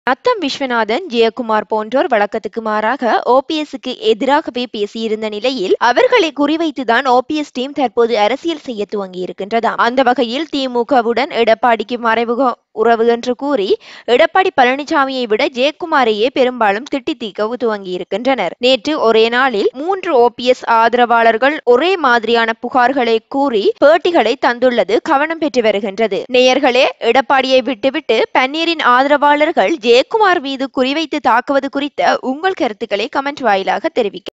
நத்தம் விஸ்வநாதன் ஜெயக்குமார் போன்றோர் வழக்கத்துக்கு மாறாக ஓபிஎஸ்க்கு எதிராகவே பேசியிருந்த நிலையில் அவர்களை குறிவைத்துதான் ஓபிஎஸ் டீம் தற்போது அரசியல் செய்ய துவங்கியிருக்கின்றதாம் அந்த வகையில் திமுகவுடன் எடப்பாடிக்கு மறைமுக உறவு என்று கூறி எடப்பாடி பழனிசாமியை விட ஜெயக்குமாரையே பெரும்பாலும் திட்டி தீக்க துவங்கியிருக்கின்றனர் நேற்று ஒரே நாளில் மூன்று ஓபிஎஸ் ஆதரவாளர்கள் ஒரே மாதிரியான புகார்களை கூறி பேட்டிகளை தந்துள்ளது கவனம் பெற்று வருகின்றது நேயர்களே எடப்பாடியை விட்டுவிட்டு பன்னீரின் ஆதரவாளர்கள் ஜெயக்குமார் மீது குறிவைத்து தாக்குவது குறித்த உங்கள் கருத்துக்களை கமெண்ட் வாயிலாக தெரிவிக்க